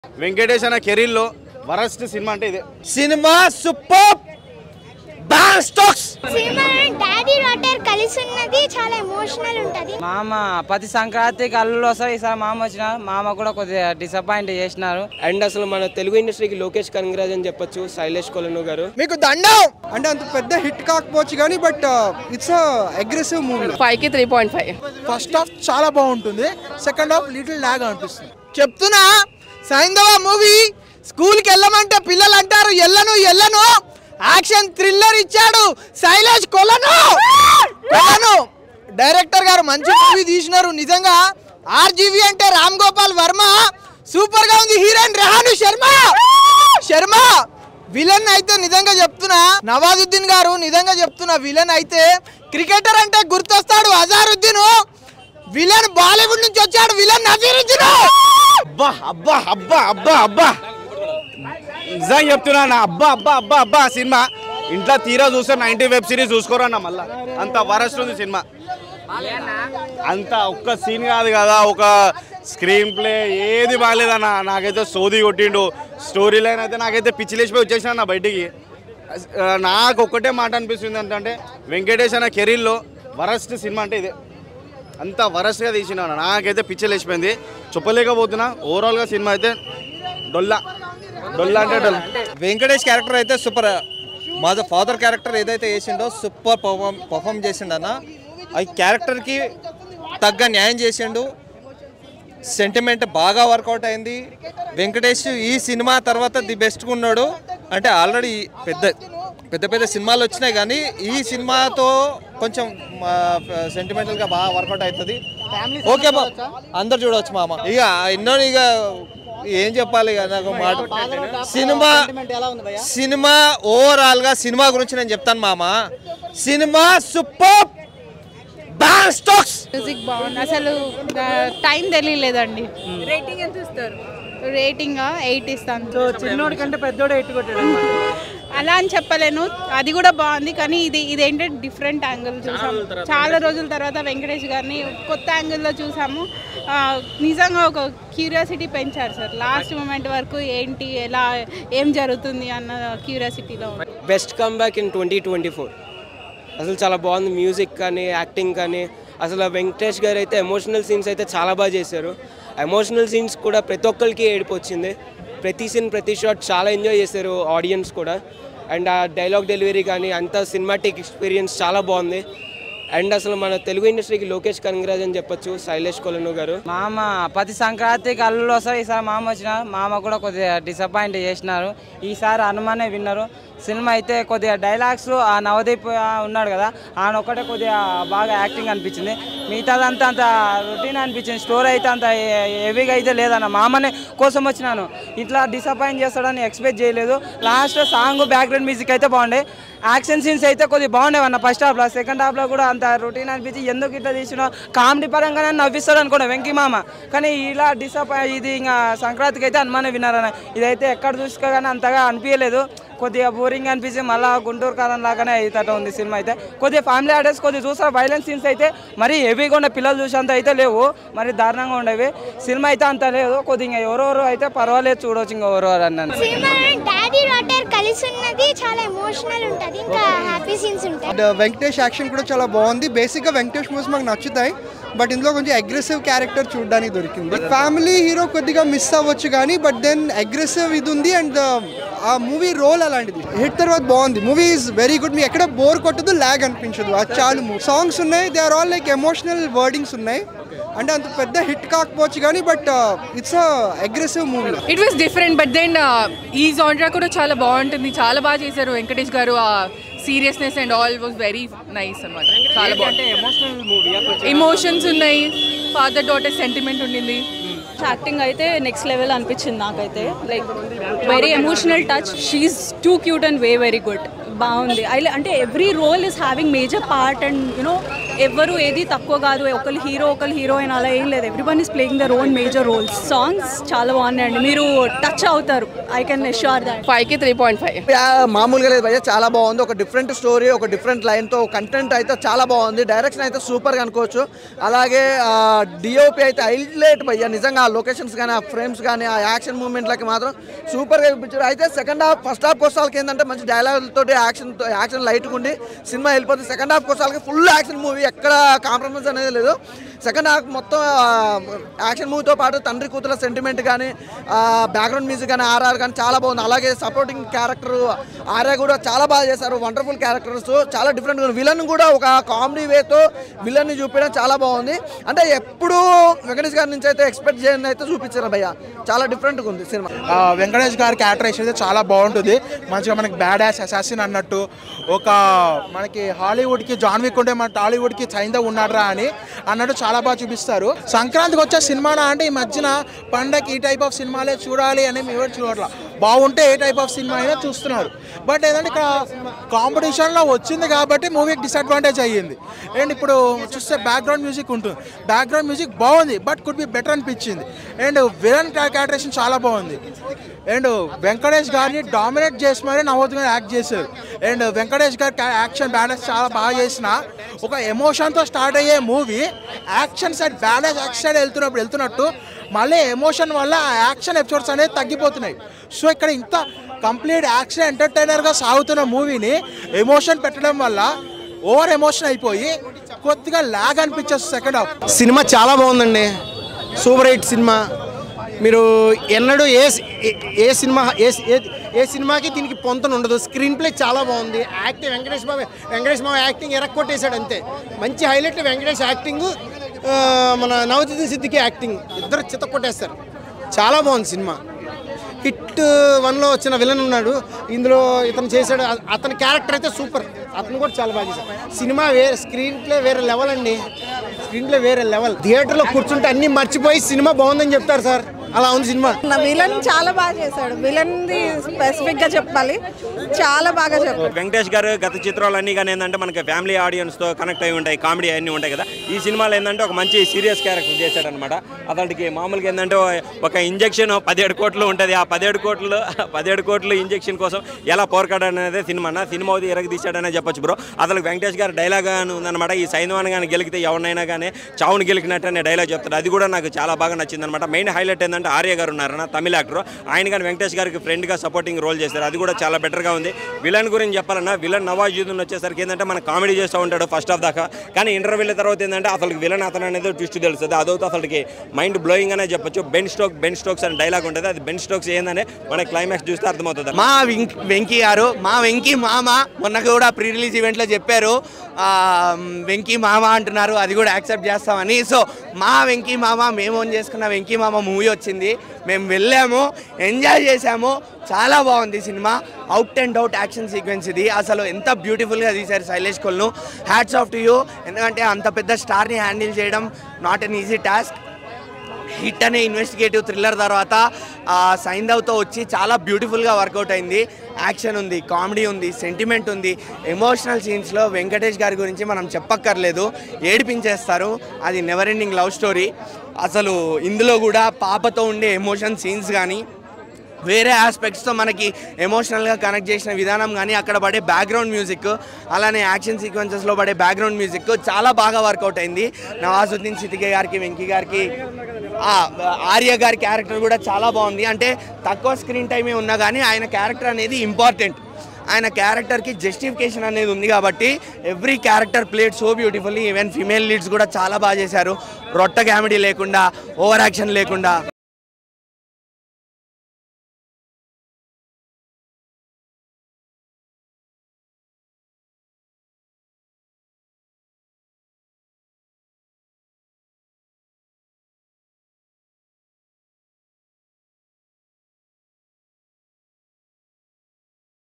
వెంకటేష్ అన్న కెరీర్లో worst cinema అంటే ఇదే సినిమా సూపర్ బ్యాన్ స్టాక్స్ సినిమా డాడీ డాటర్ కలిసి ఉన్నది చాలా ఎమోషనల్ ఉంటది మామ ప్రతి సంక్రాంతికి అల్లులు వస్తారు ఈసారి మామ వచ్చిన మామ కూడా కొద్దిగా డిసప్పాయింట్ చేసినారు అండ్ అసలు మన తెలుగు ఇండస్ట్రీకి లోకేష్ కనగరాజ్ అని చెప్పొచ్చు శైలేష్ కొలను గారు మీకు దండం అంటే అంత పెద్ద హిట్ కాకపోవచ్చు కానీ but it's aggressive movie five కి three point five first half చాలా బాగుంటుంది సెకండ్ హాఫ్ లిటిల్ లాగ్ అనిపిస్తుంది చెప్తున్నా సైంధవ మూవీ స్కూల్కి వెళ్ళమంటే పిల్లలు అంటారు ఎల్లను ఎల్లను యాక్షన్ థ్రిల్లర్ ఇచ్చాడు శైలేష్ కొలను కొలను డైరెక్టర్ గారు మంచి మూవీ తీసినారు నిజంగా ఆర్జీవి అంటే రామ్ గోపాల్ వర్మ సూపర్ గా ఉంది హీరోయిన్ రెహాను శర్మ శర్మ విలన్ అయితే నిజంగా చెప్తున్నా నవాజుద్దీన్ గారు నిజంగా చెప్తున్నా విలన్ అయితే క్రికెటర్ అంటే గుర్తొస్తాడు అజారుద్దీన్ విలన్ బాలీవుడ్ నుంచి వచ్చాడు విలన్ నజీరుద్దీన్ అబ్బా అబ్బా అబ్బా అబ్బా అబ్బా నిజంగా చెప్తున్నా నా అబ్బా అబ్బా అబ్బా అబ్బా ఆ సినిమా ఇంట్లో తీరా చూస్తే నైన్టీ వెబ్ సిరీస్ చూసుకోరన్న మళ్ళా అంత వరస్ట్ ఉంది సినిమా అంత ఒక్క సీన్ కాదు కదా ఒక స్క్రీన్ ప్లే ఏది బాగాలేదన్న నాకైతే సోది కొట్టిండు స్టోరీ లైన్ అయితే నాకైతే పిచ్చిలేసిపోయి వచ్చేసిన నా బయటికి ఆ, నాకు ఒక్కటే మాట అనిపిస్తుంది ఏంటంటే వెంకటేష్ అన్న కెరీర్లో వరస్ట్ సినిమా అంటే ఇదే అంత వరస్ట్గా తీసిన నాకైతే పిచ్చలేసిపోయింది చెప్పలేకపోతున్నా ఓవరాల్గా సినిమా అయితే డొల్లా డొల్లా అంటే డొల్లా వెంకటేష్ క్యారెక్టర్ అయితే సూపర్ మా ఫాదర్ క్యారెక్టర్ ఏదైతే వేసిండో సూపర్ పర్ఫామ్ పర్ఫామ్ చేసిండు అన్న ఆ క్యారెక్టర్కి తగ్గ న్యాయం చేసిండు సెంటిమెంట్ బాగా వర్కౌట్ అయింది వెంకటేష్ ఈ సినిమా తర్వాత ది బెస్ట్గా ఉన్నాడు అంటే ఆల్రెడీ పెద్ద పెద్ద పెద్ద సినిమాలు వచ్చినాయి కానీ ఈ సినిమాతో కొంచెం సెంటిమెంటల్గా బాగా వర్కౌట్ అవుతుంది ఓకే బా అందరు చూడవచ్చు మామ ఇక ఎన్నో ఇక ఏం చెప్పాలి ఇక నాకు మాట సినిమా సినిమా ఓవరాల్ గా సినిమా గురించి నేను చెప్తాను మామ సినిమా సూపర్ బ్యాన్ స్టాక్స్ మ్యూజిక్ బాగుంది అసలు టైం తెలియలేదండి రేటింగ్ ఎంత ఇస్తారు రేటింగ్ ఎయిట్ ఇస్తాను చిన్నోడి కంటే పెద్దోడు ఎట్టు కొట్టాడు అలా అని చెప్పలేను అది కూడా బాగుంది కానీ ఇది ఇదేంటంటే డిఫరెంట్ యాంగిల్ చూసాము చాలా రోజుల తర్వాత వెంకటేష్ గారిని కొత్త యాంగిల్లో చూసాము ఆ, నిజంగా ఒక క్యూరియాసిటీ పెంచారు సార్ లాస్ట్ మూమెంట్ వరకు ఏంటి ఎలా ఏం జరుగుతుంది అన్న క్యూరియాసిటీలో ఉంది best comeback in twenty twenty four అసలు చాలా బాగుంది మ్యూజిక్ కానీ యాక్టింగ్ కానీ అసలు ఆ వెంకటేష్ గారు అయితే ఎమోషనల్ సీన్స్ అయితే చాలా బాగా చేశారు ఎమోషనల్ సీన్స్ కూడా ప్రతి ఒక్కరికి ఏడుపు వచ్చింది ప్రతి సీన్ ప్రతి షాట్ చాలా ఎంజాయ్ చేశారు ఆడియన్స్ కూడా అండ్ ఆ డైలాగ్ డెలివరీ కానీ అంత సినిమాటిక్ ఎక్స్పీరియన్స్ చాలా బాగుంది అండ్ అసలు మన తెలుగు ఇండస్ట్రీకి లోకేష్ కనగరాజ్ అని చెప్పొచ్చు శైలేష్ కొలను గారు మామ ప్రతి సంక్రాంతికి అల్లులు వస్తారు ఈసారి మామ వచ్చిన మామ కూడా కొద్దిగా డిసప్పాయింట్ చేసినారు ఈసారి హనుమానే విన్నారు సినిమా అయితే కొద్దిగా డైలాగ్స్ ఆ నవదీప్ ఆ ఉన్నాడు కదా ఆయన ఒక్కటే కొద్దిగా బాగా యాక్టింగ్ అనిపించింది మిగతాదంతా అంత రొటీన్ అనిపించింది స్టోరీ అయితే అంత హెవీగా అయితే లేదన్న మామనే కోసం వచ్చినాను ఇట్లా డిసప్పాయింట్ చేస్తాడని ఎక్స్పెక్ట్ చేయలేదు లాస్ట్ సాంగ్ బ్యాక్గ్రౌండ్ మ్యూజిక్ అయితే బాగుండే యాక్షన్ సీన్స్ అయితే కొద్దిగా బాగుండేవి అన్న ఫస్ట్ హాఫ్లో సెకండ్ హాఫ్లో కూడా అంత రొటీన్ అనిపించి ఎందుకు ఇట్లా తీసినా కామెడీ పరంగానే నవ్విస్తాడు అనుకున్నా వెంకీ మామ కానీ ఇలా డిసప్పాయింట్ ఇది ఇంకా సంక్రాంతికి అయితే అనుమానం విన్నారన్న ఇదైతే ఎక్కడ చూసుకోగానే అంతగా అనిపించలేదు కొద్దిగా బోరింగ్ అనిపించి మళ్ళీ గుంటూరు కాలం లాగానే అవుతట ఉంది సినిమా అయితే కొద్దిగా ఫ్యామిలీ ఆర్డర్స్ కొద్దిగా చూసారు వైలెన్స్ సీన్స్ అయితే మరీ హెవీగా ఉండే పిల్లలు చూసేంత అయితే లేవు మరి దారుణంగా ఉండేవి సినిమా అయితే అంత లేదు కొద్దిగా ఎవరెవరు అయితే పర్వాలేదు చూడవచ్చు ఇంకా ఎవరెవరు అన్నాను సినిమా డాడీ డాటర్ కలిసి ఉన్నది చాలా ఎమోషనల్ ఉంటది ఇంకా హ్యాపీ సీన్స్ ఉంటాయి అండ్ వెంకటేష్ యాక్షన్ కూడా చాలా బాగుంది బేసిక్గా వెంకటేష్ మూవీస్ మాకు నచ్చుతాయి బట్ ఇందులో కొంచెం అగ్రెసివ్ క్యారెక్టర్ చూడడానికి దొరికింది ఫ్యామిలీ హీరో కొద్దిగా మిస్ అవ్వచ్చు కానీ బట్ దెన్ అగ్రెసివ్ ఇది ఉంది అండ్ ఆ మూవీ రోల్ అలాంటిది హిట్ తర్వాత బాగుంది మూవీ ఈజ్ వెరీ గుడ్ మీ ఎక్కడ బోర్ కొట్టదు ల్యాగ్ అనిపించదు అది చాలు సాంగ్స్ ఉన్నాయి they are all like emotional wordings ఉన్నాయి అంటే అంత పెద్ద హిట్ కాకపోవచ్చు కానీ but it's aggressive movie it was different but then ఈ జాన్రా కూడా చాలా బాగుంటుంది చాలా బాగా చేశారు వెంకటేష్ గారు ఆ seriousness and all was very nice అనమాట చాలా బాగుంది ఎమోషనల్ మూవీ ఎమోషన్స్ ఉన్నాయి ఫాదర్ డాటర్ సెంటిమెంట్ ఉండింది యాక్టింగ్ అయితే నెక్స్ట్ లెవెల్ అనిపించింది నాకైతే like very emotional touch she too cute and we very good బాగుంది ఐ అంటే every role is having major part and you know ఎవరు ఏది తక్కువ కాదు ఒకరు హీరో ఒకరు హీరోయిన్ అలా ఏం లేదు everyone is playing their own major roles songs చాలా బాగున్నాయండి మీరు టచ్ అవుతారు ఐ కెన్ ఎష్యూర్ దాట్ ఫైవ్కి త్రీ పాయింట్ ఫైవ్ మామూలుగా లేదు భయ్య చాలా బాగుంది ఒక డిఫరెంట్ స్టోరీ ఒక డిఫరెంట్ లైన్తో కంటెంట్ అయితే చాలా బాగుంది డైరెక్షన్ అయితే సూపర్గా అనుకోవచ్చు అలాగే డిఓపి అయితే హైలైట్ భయ్య నిజంగా ఆ లొకేషన్స్ కానీ ఆ ఫ్రేమ్స్ కానీ ఆ యాక్షన్ మూమెంట్లకి మాత్రం సూపర్గా చూపించారు అయితే సెకండ్ హాఫ్ ఫస్ట్ హాఫ్ కోసాలకి ఏంటంటే మంచి డైలాగ్ తోటి యాక్షన్ యాక్షన్ లైట్గా ఉండి సినిమా వెళ్ళిపోతుంది సెకండ్ హాఫ్ కోసాలకి ఫుల్ యాక్షన్ మూవీ ఎక్కడ కాంప్రమైజ్ అనేది లేదు సెకండ్ హాఫ్ మొత్తం యాక్షన్ మూవీతో పాటు తండ్రి కూతుల సెంటిమెంట్ కానీ బ్యాక్గ్రౌండ్ మ్యూజిక్ కానీ ఆర్ఆర్ కానీ చాలా బాగుంది అలాగే సపోర్టింగ్ క్యారెక్టర్ ఆర్ఆర్ కూడా చాలా బాగా చేశారు వండర్ఫుల్ క్యారెక్టర్స్ చాలా డిఫరెంట్ విలన్ కూడా ఒక కామెడీ వేతో విలన్ని చూపించడం చాలా బాగుంది అంటే ఎప్పుడు వెంకటేష్ గారి నుంచి అయితే ఎక్స్పెక్ట్ చేయని అయితే చూపించారు భయ్య చాలా డిఫరెంట్గా ఉంది సినిమా ఆ, వెంకటేష్ గారి క్యారెక్టరేషన్ అయితే చాలా బాగుంటుంది మంచిగా మనకి బ్యాడ్ యాస్ అసాసిన్ అన్నట్టు ఒక మనకి హాలీవుడ్కి జాన్ విక్ ఉంటే మన టాలీవుడ్కి సైందవ్ ఉన్నాడ్రా అని అన్నట్టు చాలా బాగా చూపిస్తారు సంక్రాంతికి వచ్చే సినిమానా అంటే ఈ మధ్యన పండగ ఈ టైప్ ఆఫ్ సినిమాలే చూడాలి అని మేము ఎవరు చూడట్లా బాగుంటే ఏ టైప్ ఆఫ్ సినిమా అయినా చూస్తున్నారు బట్ ఏంటంటే ఇక్కడ కాంపిటీషన్లో వచ్చింది కాబట్టి మూవీకి డిసడ్వాంటేజ్ అయ్యింది అండ్ ఇప్పుడు చూస్తే బ్యాక్గ్రౌండ్ మ్యూజిక్ ఉంటుంది బ్యాక్గ్రౌండ్ మ్యూజిక్ బాగుంది బట్ కుడ్ బి బెటర్ అనిపించింది అండ్ విలన్ క్యారెక్టరేషన్ చాలా బాగుంది అండ్ వెంకటేష్ గారిని డామినేట్ చేసి మరీ నవ్వుతుగా యాక్ట్ చేశారు అండ్ వెంకటేష్ గారి యాక్షన్ బ్యాలెన్స్ చాలా బాగా చేసిన ఒక ఎమోషన్తో స్టార్ట్ అయ్యే movie action side balance action side వెళ్తున్నప్పుడు వెళ్తున్నట్టు మళ్ళీ ఎమోషన్ వల్ల ఆ యాక్షన్ ఎపిసోడ్స్ అనేది తగ్గిపోతున్నాయి సో ఇక్కడ ఇంత కంప్లీట్ యాక్షన్ ఎంటర్టైనర్గా సాగుతున్న మూవీని ఎమోషన్ పెట్టడం వల్ల ఓవర్ ఎమోషన్ అయిపోయి కొద్దిగా లాగ్ అనిపించేస్తుంది సెకండ్ హాఫ్ సినిమా చాలా బాగుందండి సూపర్ హిట్ సినిమా మీరు ఎన్నడూ ఏ ఏ- ఏ సినిమా ఏ ఏ- ఏ సినిమాకి దీనికి పొంతన ఉండదు స్క్రీన్ ప్లే చాలా బాగుంది యాక్టింగ్ వెంకటేష్ బాబు వెంకటేష్ బాబు యాక్టింగ్ ఎరక్కొట్టేశాడు అంతే మంచి హైలైట్ వెంకటేష్ యాక్టింగ్ ఆ, మన నవజీత్ సిద్దికి యాక్టింగ్ ఇద్దరు చిత్త కొట్టేస్తారు చాలా బాగుంది సినిమా హిట్ వన్లో వచ్చిన విలన్ ఉన్నాడు ఇందులో ఇతను చేశాడు అ- అతని క్యారెక్టర్ అయితే సూపర్ అతను కూడా చాలా బాగా చేశాడు సినిమా వేరే స్క్రీన్ ప్లే వేరే లెవెల్ అండి స్క్రీన్ ప్లే వేరే లెవెల్ థియేటర్లో కూర్చుంటే అన్ని మర్చిపోయి సినిమా బాగుందని చెప్తారు సార్ అలా ఉంది సినిమా నా విలన్ చాలా బాగా చేశాడు విలన్ది స్పెసిఫిక్ గా చెప్పాలి చాలా బాగా చెప్పాడు వెంకటేష్ గారు గత చిత్రాలు అన్నీ కానీ ఏంటంటే మనకి ఫ్యామిలీ ఆడియన్స్తో కనెక్ట్ అయి ఉంటాయి కామెడీ అన్నీ ఉంటాయి కదా ఈ సినిమాలో ఏంటంటే ఒక మంచి సీరియస్ క్యారెక్టర్ చేశాడనమాట అతనికి మామూలుగా ఏంటంటే ఒక ఇంజెక్షన్ పదిహేడు కోట్లు ఉంటుంది ఆ పదిహేడు కోట్లు పదిహేడు కోట్లు ఇంజెక్షన్ కోసం ఎలా పోరాడాడనేదే సినిమా అన్న సినిమా అది ఎరగదీశాడనే చెప్పొచ్చు బ్రో అసలు వెంకటేష్ గారు డైలాగ్ అని ఉందన్నమాట ఈ సైన్వాన్ కానీ గెలికితే ఎవరినైనా కానీ చావును గెలికినట్టు అనే డైలాగ్ చెప్తాడు అది కూడా నాకు చాలా బాగా నచ్చింది అనమాట మెయిన్ హైలైట్ ఏంటంటే ఆర్య గారు ఉన్నారన్న తమిళ యాక్టర్ ఆయన కానీ వెంకటేష్ గారికి ఫ్రెండ్గా సపోర్టింగ్ రోల్ చేశారు అది కూడా చాలా బెటర్గా ఉంది విలన్ గురించి చెప్పాలన్నా విలన్ నవాజుద్దీన్ వచ్చేసరికి ఏంటంటే మన కామెడీ చేస్తూ ఉంటాడు ఫస్ట్ హాఫ్ దాకా కానీ ఇంటర్వ్యూల తర్వాత ఏంటంటే అసలు విలన్ అతను అనేది ట్విస్ట్ తెలుస్తుంది అదవుతూ అసలుకి మైండ్ బ్లోయింగ్ అనే చెప్పొచ్చు బెన్ స్టోక్ బెన్ స్టోక్స్ అనే డైలాగ్ ఉంటుంది అది బెన్ స్టోక్స్ ఏందని మన క్లైమాక్స్ చూస్తే అర్థమవుతుంది మా వెంక్- వెంకీ గారు మా వెంకీ మామ మొన్న కూడా ప్రీ రిలీజ్ ఈవెంట్లో చెప్పారు ఆ, వెంకీ మామ అంటున్నారు అది కూడా యాక్సెప్ట్ చేస్తామని సో మా వెంకీ మామ మేము ఓన్ చేసుకున్న వెంకీ మామ మూవీ వచ్చింది మేము వెళ్ళాము ఎంజాయ్ చేసాము చాలా బాగుంది cinema out and out action sequence ఇది అసలు ఎంత బ్యూటిఫుల్గా తీశారు Sailesh Kolanu hats off to you ఎందుకంటే అంత పెద్ద స్టార్ని హ్యాండిల్ చేయడం not an easy task hit అనే ఇన్వెస్టిగేటివ్ థ్రిల్లర్ తర్వాత ఆ, సైంధవ్తో వచ్చి చాలా బ్యూటిఫుల్గా వర్కౌట్ అయింది యాక్షన్ ఉంది కామెడీ ఉంది సెంటిమెంట్ ఉంది ఎమోషనల్ సీన్స్లో వెంకటేష్ గారి గురించి మనం చెప్పక్కర్లేదు ఏడిపించేస్తారు అది నెవర్ ఎండింగ్ లవ్ స్టోరీ అసలు ఇందులో కూడా పాపతో ఉండే ఎమోషన్ సీన్స్ కానీ వేరే ఆస్పెక్ట్స్తో మనకి ఎమోషనల్గా కనెక్ట్ చేసిన విధానం కానీ అక్కడ పడే బ్యాక్గ్రౌండ్ మ్యూజిక్ అలానే యాక్షన్ సీక్వెన్సెస్లో పడే బ్యాక్గ్రౌండ్ మ్యూజిక్ చాలా బాగా వర్కౌట్ అయింది నవాజుద్దీన్ సిద్దికే గారికి వెంకీ గారికి ఆ, ఆర్య గారి క్యారెక్టర్ కూడా చాలా బాగుంది అంటే తక్కువ స్క్రీన్ టైమే ఉన్నా కానీ ఆయన క్యారెక్టర్ అనేది ఇంపార్టెంట్ ఆయన క్యారెక్టర్కి జస్టిఫికేషన్ అనేది ఉంది కాబట్టి every character played so beautifully even female leads కూడా చాలా బాగా చేశారు రొట్ట కామెడీ లేకుండా ఓవర్ యాక్షన్ లేకుండా